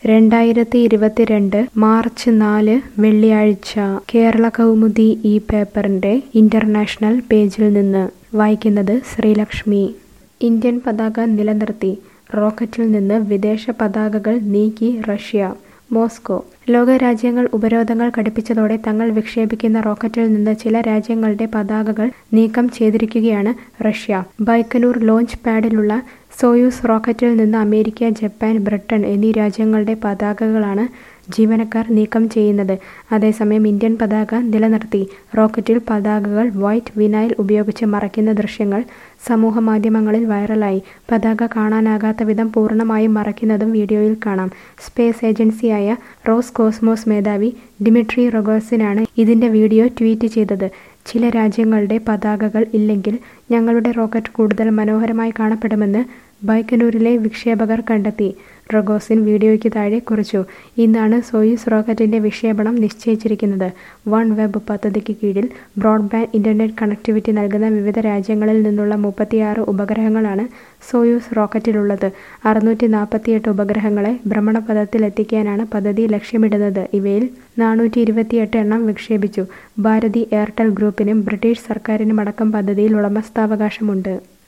രണ്ടായിരത്തി ഇരുപത്തിരണ്ട് മാർച്ച് നാല് വെള്ളിയാഴ്ച കേരള കൗമുദി ഈ പേപ്പറിന്റെ ഇന്റർനാഷണൽ പേജിൽ നിന്ന് വായിക്കുന്നത് ശ്രീലക്ഷ്മി ഇന്ത്യൻ പതാക നിലനിർത്തി റോക്കറ്റിൽ നിന്ന് വിദേശ പതാകകൾ നീക്കി റഷ്യ മോസ്കോ ലോകരാജ്യങ്ങൾ ഉപരോധങ്ങൾ കടുപ്പിച്ചതോടെ തങ്ങൾ വിക്ഷേപിക്കുന്ന റോക്കറ്റിൽ നിന്ന് ചില രാജ്യങ്ങളുടെ പതാകകൾ നീക്കം ചെയ്തിരിക്കുകയാണ് റഷ്യ ബൈക്കനൂർ ലോഞ്ച് പാഡിലുള്ള സോയൂസ് റോക്കറ്റിൽ നിന്ന് അമേരിക്ക ജപ്പാൻ ബ്രിട്ടൻ എന്നീ രാജ്യങ്ങളുടെ പതാകകളാണ് ജീവനക്കാർ നീക്കം ചെയ്യുന്നത് അതേസമയം ഇന്ത്യൻ പതാക നിലനിർത്തി റോക്കറ്റിൽ പതാകകൾ വൈറ്റ് വിനൈൽ ഉപയോഗിച്ച് മറയ്ക്കുന്ന ദൃശ്യങ്ങൾ സമൂഹ മാധ്യമങ്ങളിൽ വൈറലായി പതാക കാണാനാകാത്ത വിധം പൂർണ്ണമായും മറയ്ക്കുന്നതും വീഡിയോയിൽ കാണാം സ്പേസ് ഏജൻസിയായ റോസ് കോസ്മോസ് മേധാവി ഡിമിട്രി റൊഗോസിനാണ് ഇതിന്റെ വീഡിയോ ട്വീറ്റ് ചെയ്തത് ചില രാജ്യങ്ങളുടെ പതാകകൾ ഇല്ലെങ്കിൽ ഞങ്ങളുടെ റോക്കറ്റ് കൂടുതൽ മനോഹരമായി കാണപ്പെടുമെന്ന് ബൈക്കനൂരിലെ വിക്ഷേപകർ കണ്ടെത്തി റൊഗോസിൻ വീഡിയോയ്ക്ക് താഴെ കുറിച്ചു ഇന്നാണ് സോയൂസ് റോക്കറ്റിന്റെ വിക്ഷേപണം നിശ്ചയിച്ചിരിക്കുന്നത് വൺ വെബ് പദ്ധതിക്ക് കീഴിൽ ബ്രോഡ്ബാൻഡ് ഇന്റർനെറ്റ് കണക്ടിവിറ്റി നൽകുന്ന വിവിധ രാജ്യങ്ങളിൽ നിന്നുള്ള മുപ്പത്തിയാറ് ഉപഗ്രഹങ്ങളാണ് സോയൂസ് റോക്കറ്റിലുള്ളത് അറുന്നൂറ്റി നാൽപ്പത്തിയെട്ട് ഉപഗ്രഹങ്ങളെ ഭ്രമണപഥത്തിലെത്തിക്കാനാണ് പദ്ധതി ലക്ഷ്യമിടുന്നത് ഇവയിൽ നാനൂറ്റി ഇരുപത്തിയെട്ട് എണ്ണം വിക്ഷേപിച്ചു ഭാരതി എയർടെൽ ഗ്രൂപ്പിനും ബ്രിട്ടീഷ് സർക്കാരിനുമടക്കം പദ്ധതിയിൽ ഉടമസ്ഥാവകാശമുണ്ട്